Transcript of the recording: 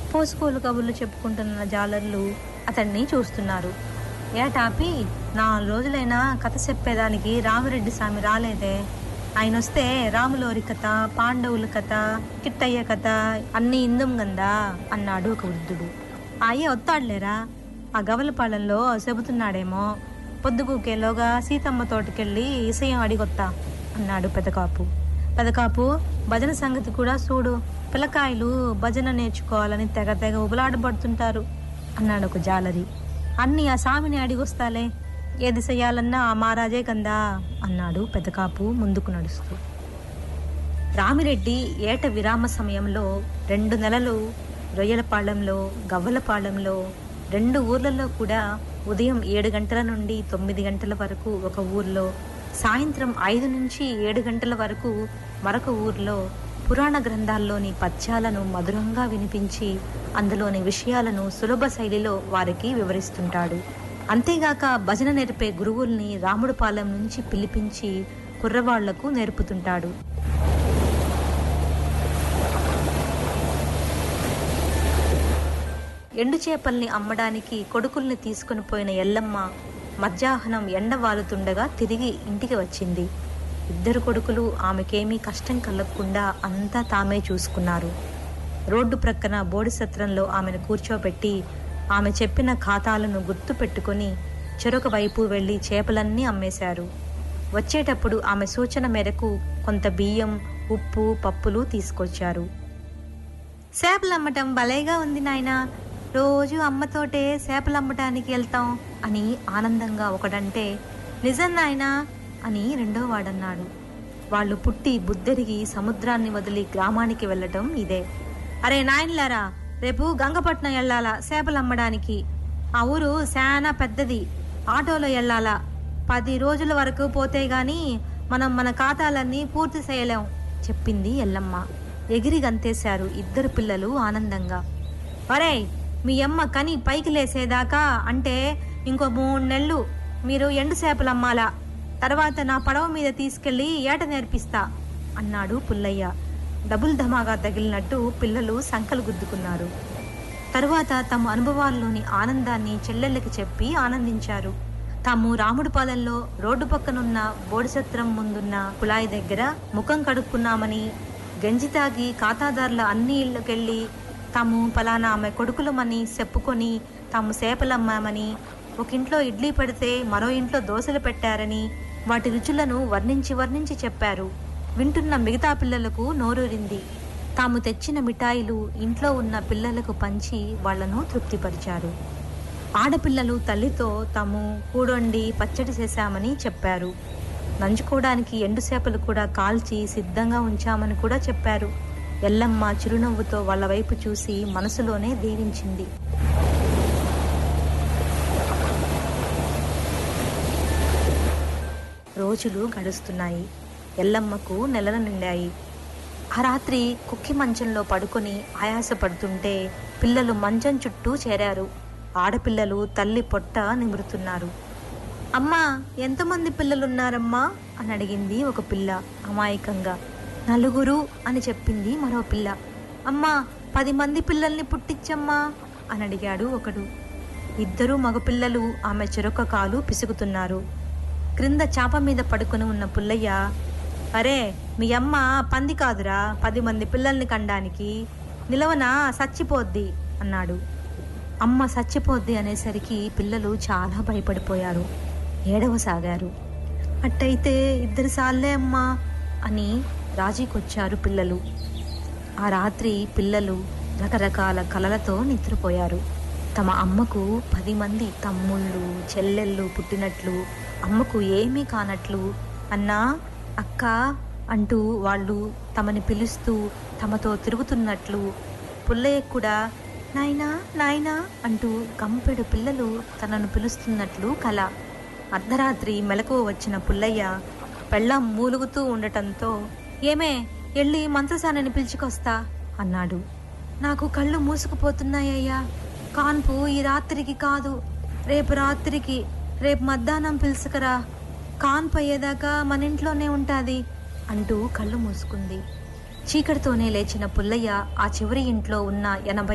పోసుకోలు కబుర్లు చెప్పుకుంటున్న జాలర్లు అతన్ని చూస్తున్నారు ఏటాపి నాలుగు రోజులైనా కథ చెప్పేదానికి రామిరెడ్డి స్వామి రాలేదే ఆయన వస్తే రాములోరి కథ పాండవుల కథ కిట్టయ్య కథ అన్ని ఇందం గందా అన్నాడు ఒక వృద్ధుడు అయ్య వస్తాడులేరా ఆ గవలపాలెంలో చెబుతున్నాడేమో పొద్దుగూకేలోగా సీతమ్మ తోటకెళ్ళి ఇసయం అడిగొత్తా అన్నాడు పెదకాపు పెదకాపు భజన సంగతి కూడా చూడు పిల్లకాయలు భజన నేర్చుకోవాలని తెగ తెగ ఉబలాడబడుతుంటారు అన్నాడు ఒక జాలరి అన్ని ఆ సామిని అడిగొస్తాలే ఏది చెయ్యాలన్నా ఆ మహారాజే కందా అన్నాడు పెదకాపు ముందుకు నడుస్తూ రామిరెడ్డి ఏట విరామ సమయంలో రెండు నెలలు రొయ్యలపాళెంలో గవ్వలపాళెంలో రెండు ఊర్లలో కూడా ఉదయం ఏడు గంటల నుండి తొమ్మిది గంటల వరకు ఒక ఊర్లో సాయంత్రం ఐదు నుంచి ఏడు గంటల వరకు మరొక ఊర్లో పురాణ గ్రంథాల్లోని పద్యాలను మధురంగా వినిపించి అందులోని విషయాలను సులభ శైలిలో వారికి వివరిస్తుంటాడు అంతేగాక భజన నేర్పే గురువుల్ని రాముడిపాలెం నుంచి పిలిపించి కుర్రవాళ్లకు నేర్పుతుంటాడు ఎండు చేపల్ని అమ్మడానికి కొడుకుల్ని తీసుకుని పోయిన ఎల్లమ్మ మధ్యాహ్నం ఎండ వాలుతుండగా తిరిగి ఇంటికి వచ్చింది ఇద్దరు కొడుకులు ఆమెకేమీ కష్టం కలగకుండా అంతా తామే చూసుకున్నారు రోడ్డు ప్రక్కన బోడి సత్రంలో ఆమెను కూర్చోబెట్టి ఆమె చెప్పిన ఖాతాలను గుర్తు పెట్టుకుని చెరొక వైపు వెళ్లి చేపలన్నీ అమ్మేశారు వచ్చేటప్పుడు ఆమె సూచన మేరకు కొంత బియ్యం ఉప్పు పప్పులు తీసుకొచ్చారు చేపలు అమ్మటం భలేగా ఉంది నాయనా రోజు అమ్మతోటే చేపలు అమ్మటానికి వెళ్తాం అని ఆనందంగా ఒకడంటే నిజం నాయనా అని రెండో వాడన్నాడు వాళ్ళు పుట్టి బుద్ధెరిగి సముద్రాన్ని వదిలి గ్రామానికి వెళ్ళటం ఇదే అరే నాయనలారా రేపు గంగపట్నం వెళ్ళాలా చేపలు అమ్మడానికి ఆ ఊరు శానా పెద్దది ఆటోలో వెళ్ళాలా పది రోజుల వరకు పోతే గాని మనం మన ఖాతాలన్నీ పూర్తి చేయలేం చెప్పింది ఎల్లమ్మ ఎగిరి గంతేశారు ఇద్దరు పిల్లలు ఆనందంగా ఒరేయ్ మీ అమ్మ కని పైకి లేసేదాకా అంటే ఇంకో మూడు నెలలు మీరు ఎండు చేపలు అమ్మాలా తర్వాత నా పడవ మీద తీసుకెళ్లి ఏట నేర్పిస్తా అన్నాడు పుల్లయ్య డబుల్ ధమాగా తగిలినట్టు పిల్లలు సంకలు గుద్దుకున్నారు తరువాత తమ అనుభవాల్లోని ఆనందాన్ని చెల్లెళ్ళకి చెప్పి ఆనందించారు తాము రాముడిపాలెంలో రోడ్డు పక్కనున్న బోడిసత్రం ముందున్న కుళాయి దగ్గర ముఖం కడుక్కున్నామని గంజి తాగి ఖాతాదారుల అన్ని ఇళ్ళకెళ్ళి తాము పలానా ఆమె కొడుకులమని చెప్పుకొని తాము సేపలమ్మామని ఒక ఇంట్లో ఇడ్లీ పెడితే మరో ఇంట్లో దోశలు పెట్టారని వాటి రుచులను వర్ణించి వర్ణించి చెప్పారు వింటున్న మిగతా పిల్లలకు నోరూరింది తాము తెచ్చిన మిఠాయిలు ఇంట్లో ఉన్న పిల్లలకు పంచి వాళ్లను తృప్తిపరిచారు ఆడపిల్లలు తల్లితో తాము కూడొండి పచ్చడి చేశామని చెప్పారు నంచుకోవడానికి ఎండు చేపలు కూడా కాల్చి సిద్ధంగా ఉంచామని కూడా చెప్పారు ఎల్లమ్మ చిరునవ్వుతో వాళ్ళ వైపు చూసి మనసులోనే దీవించింది రోజులు గడుస్తున్నాయి ఎల్లమ్మకు నెలలు నిండాయి ఆ రాత్రి కుక్కి మంచంలో పడుకొని ఆయాసపడుతుంటే పిల్లలు మంచం చుట్టూ చేరారు ఆడపిల్లలు తల్లి పొట్ట నిమురుతున్నారు అమ్మా ఎంతమంది పిల్లలున్నారమ్మా అని అడిగింది ఒక పిల్ల అమాయకంగా నలుగురు అని చెప్పింది మరో పిల్ల అమ్మా పది మంది పిల్లల్ని పుట్టించమ్మా అని అడిగాడు ఒకడు ఇద్దరు మగపిల్లలు ఆమె చెరొక కాలు పిసుకుతున్నారు క్రింద చాప మీద పడుకుని ఉన్న పుల్లయ్య అరే మీ అమ్మ పంది కాదురా పది మంది పిల్లల్ని కండానికి నిలవన సచ్చిపోద్ది అన్నాడు అమ్మ సచ్చిపోద్ది అనేసరికి పిల్లలు చాలా భయపడిపోయారు ఏడవసాగారు అట్టయితే ఇద్దరు సార్లే అమ్మా అని రాజీకొచ్చారు పిల్లలు ఆ రాత్రి పిల్లలు రకరకాల కలలతో నిద్రపోయారు తమ అమ్మకు పది మంది తమ్ముళ్ళు చెల్లెళ్ళు పుట్టినట్లు అమ్మకు ఏమీ కానట్లు అన్నా అక్క అంటూ వాళ్ళు తమని పిలుస్తూ తమతో తిరుగుతున్నట్లు పుల్లయ్య కూడా నాయనా నాయనా అంటూ గంపెడు పిల్లలు తనను పిలుస్తున్నట్లు కల అర్ధరాత్రి మెలకువ వచ్చిన పుల్లయ్య పెళ్ళం మూలుగుతూ ఉండటంతో ఏమే ఎళ్ళి మంత్రసానని పిలుచుకొస్తా అన్నాడు నాకు కళ్ళు మూసుకుపోతున్నాయ్యా కాన్పు ఈ రాత్రికి కాదు రేపు రాత్రికి రేపు మధ్యాహ్నం పిలుచుకరా కాన్పు అయ్యేదాకా మన ఇంట్లోనే ఉంటాది అంటూ కళ్ళు మూసుకుంది చీకటితోనే లేచిన పుల్లయ్య ఆ చివరి ఇంట్లో ఉన్న ఎనభై